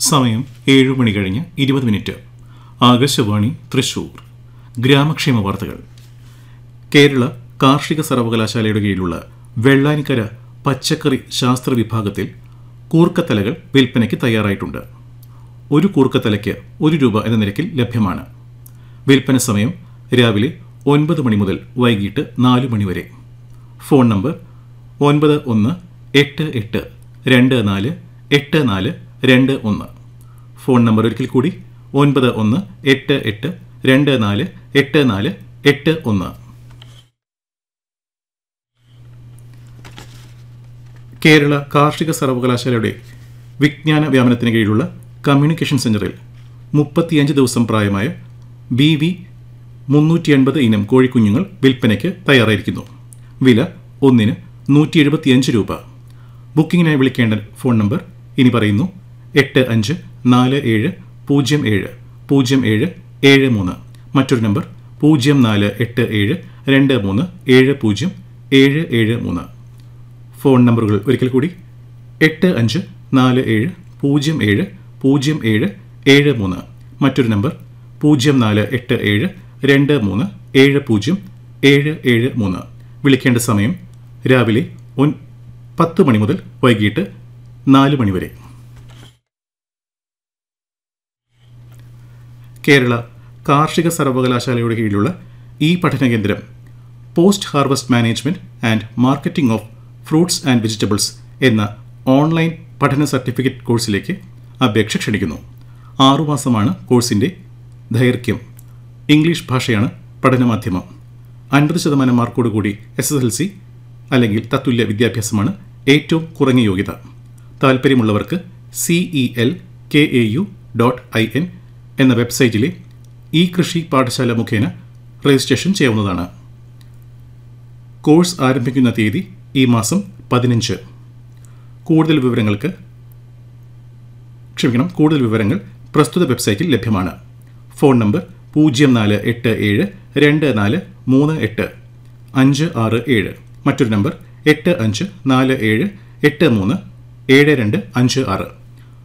സമയം ഏഴ് മണി കഴിഞ്ഞ് ഇരുപത് മിനിറ്റ് ആകാശവാണി തൃശൂർ ഗ്രാമക്ഷേമ വാർത്തകൾ കേരള കാർഷിക സർവകലാശാലയുടെ കീഴിലുള്ള വെള്ളാനിക്കര പച്ചക്കറി ശാസ്ത്ര വിഭാഗത്തിൽ കൂർക്കത്തലകൾ വിൽപ്പനയ്ക്ക് തയ്യാറായിട്ടുണ്ട് ഒരു കൂർക്കത്തലയ്ക്ക് ഒരു രൂപ എന്ന നിരക്കിൽ ലഭ്യമാണ് വിൽപ്പന സമയം രാവിലെ ഒൻപത് മണി മുതൽ വൈകിട്ട് നാല് മണി വരെ ഫോൺ നമ്പർ ഒൻപത് ഒന്ന് എട്ട് എട്ട് രണ്ട് നാല് എട്ട് നാല് രണ്ട് ഒന്ന് ഫോൺ നമ്പർ ഒരിക്കൽ കൂടി ഒൻപത് ഒന്ന് എട്ട് എട്ട് രണ്ട് നാല് എട്ട് നാല് എട്ട് ഒന്ന് കേരള കാർഷിക സർവകലാശാലയുടെ വിജ്ഞാന വ്യാപനത്തിന് കീഴിലുള്ള കമ്മ്യൂണിക്കേഷൻ സെന്ററിൽ മുപ്പത്തിയഞ്ച് ദിവസം പ്രായമായ ബി വി മുന്നൂറ്റി എൺപത് ഇനം കോഴിക്കുഞ്ഞുങ്ങൾ വിൽപ്പനയ്ക്ക് തയ്യാറായിരിക്കുന്നു വില ഒന്നിന് നൂറ്റി എഴുപത്തിയഞ്ച് രൂപ ബുക്കിങ്ങിനായി വിളിക്കേണ്ട ഫോൺ നമ്പർ ഇനി പറയുന്നു എട്ട് അഞ്ച് നാല് ഏഴ് പൂജ്യം ഏഴ് പൂജ്യം ഏഴ് ഏഴ് മൂന്ന് മറ്റൊരു നമ്പർ പൂജ്യം നാല് എട്ട് ഏഴ് രണ്ട് മൂന്ന് ഏഴ് പൂജ്യം ഏഴ് ഏഴ് മൂന്ന് ഫോൺ നമ്പറുകൾ ഒരിക്കൽ കൂടി എട്ട് അഞ്ച് നാല് ഏഴ് പൂജ്യം ഏഴ് പൂജ്യം ഏഴ് ഏഴ് മൂന്ന് മറ്റൊരു നമ്പർ പൂജ്യം നാല് എട്ട് ഏഴ് രണ്ട് മൂന്ന് ഏഴ് പൂജ്യം ഏഴ് ഏഴ് മൂന്ന് വിളിക്കേണ്ട സമയം രാവിലെ ഒൻ പത്ത് മണി മുതൽ വൈകിട്ട് നാല് മണി വരെ കേരള കാർഷിക സർവകലാശാലയുടെ കീഴിലുള്ള ഈ പഠന കേന്ദ്രം post harvest management and marketing of fruits and vegetables എന്ന ഓൺലൈൻ പഠന സർട്ടിഫിക്കറ്റ് കോഴ്സിലേക്ക് അപേക്ഷ ക്ഷണിക്കുന്നു ആറുമാസമാണ് കോഴ്സിൻ്റെ ദൈർഘ്യം ഇംഗ്ലീഷ് ഭാഷയാണ് പഠനമാധ്യമം അൻപത് ശതമാനം മാർക്കോടുകൂടി എസ് എസ് എൽ സി അല്ലെങ്കിൽ തത്തുല്യ വിദ്യാഭ്യാസമാണ് ഏറ്റവും കുറഞ്ഞ യോഗ്യത താൽപ്പര്യമുള്ളവർക്ക് C E L K A U dot I N എന്ന വെബ്സൈറ്റിലെ ഇ കൃഷി പാഠശാല മുഖേന രജിസ്ട്രേഷൻ ചെയ്യാവുന്നതാണ് കോഴ്സ് ആരംഭിക്കുന്ന തീയതി ഈ മാസം പതിനഞ്ച് കൂടുതൽ വിവരങ്ങൾക്ക് ക്ഷമിക്കണം കൂടുതൽ വിവരങ്ങൾ പ്രസ്തുത വെബ്സൈറ്റിൽ ലഭ്യമാണ് ഫോൺ നമ്പർ പൂജ്യം നാല് എട്ട് ഏഴ് രണ്ട് നാല് മൂന്ന് എട്ട് അഞ്ച് ആറ് ഏഴ് മറ്റൊരു നമ്പർ എട്ട് അഞ്ച് നാല് ഏഴ് എട്ട് മൂന്ന് ഏഴ് രണ്ട് അഞ്ച് ആറ്